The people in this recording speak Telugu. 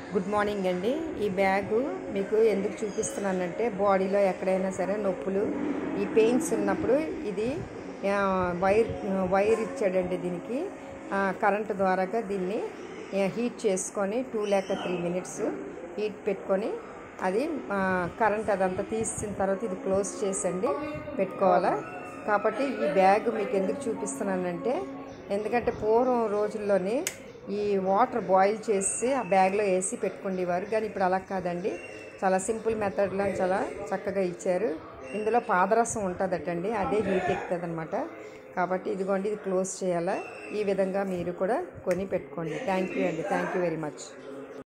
గుడ్ మార్నింగ్ అండి ఈ బ్యాగు మీకు ఎందుకు చూపిస్తున్నానంటే బాడీలో ఎక్కడైనా సరే నొప్పులు ఈ పెయిన్స్ ఉన్నప్పుడు ఇది ఆ, వైర్ వైర్ ఇచ్చాడండి దీనికి ఆ, కరెంటు ద్వారాగా దీన్ని ఆ, హీట్ చేసుకొని టూ లేక త్రీ మినిట్స్ హీట్ పెట్టుకొని అది ఆ, కరెంట్ అదంతా తీసిన తర్వాత ఇది క్లోజ్ చేసండి పెట్టుకోవాలా కాబట్టి ఈ బ్యాగ్ మీకు ఎందుకు చూపిస్తున్నానంటే ఎందుకంటే పూర్వం రోజుల్లోని ఈ వాటర్ బాయిల్ చేసి ఆ బ్యాగ్లో వేసి పెట్టుకునేవారు కానీ ఇప్పుడు అలా కాదండి చాలా సింపుల్ మెథడ్లో చాలా చక్కగా ఇచ్చారు ఇందులో పాదరసం ఉంటుందటండి అదే హీట్ ఎక్కుతుంది అనమాట కాబట్టి ఇదిగోండి ఇది క్లోజ్ చేయాలా ఈ విధంగా మీరు కూడా కొని పెట్టుకోండి థ్యాంక్ యూ అండి థ్యాంక్ యూ వెరీ మచ్